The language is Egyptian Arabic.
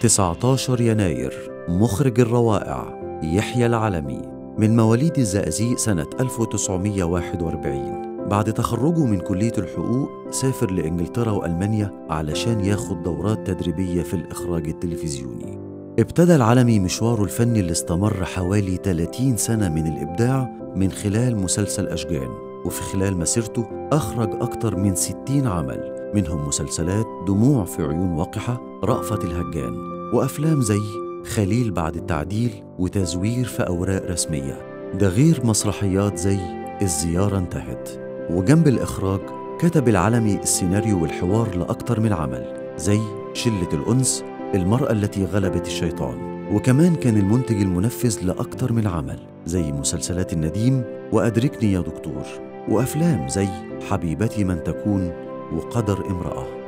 19 يناير مخرج الروائع يحيى العلمي من مواليد الزقازيق سنة 1941 بعد تخرجه من كلية الحقوق سافر لإنجلترا وألمانيا علشان ياخد دورات تدريبية في الإخراج التلفزيوني ابتدى العلمي مشواره الفني اللي استمر حوالي 30 سنة من الإبداع من خلال مسلسل أشجان وفي خلال مسيرته أخرج أكتر من 60 عمل منهم مسلسلات دموع في عيون وقحة رأفت الهجان وأفلام زي خليل بعد التعديل وتزوير في أوراق رسمية ده غير مسرحيات زي الزيارة انتهت وجنب الإخراج كتب العلمي السيناريو والحوار لأكتر من عمل زي شلة الأنس المرأة التي غلبت الشيطان وكمان كان المنتج المنفذ لأكتر من عمل زي مسلسلات النديم وأدركني يا دكتور وأفلام زي حبيبتي من تكون وقدر امرأة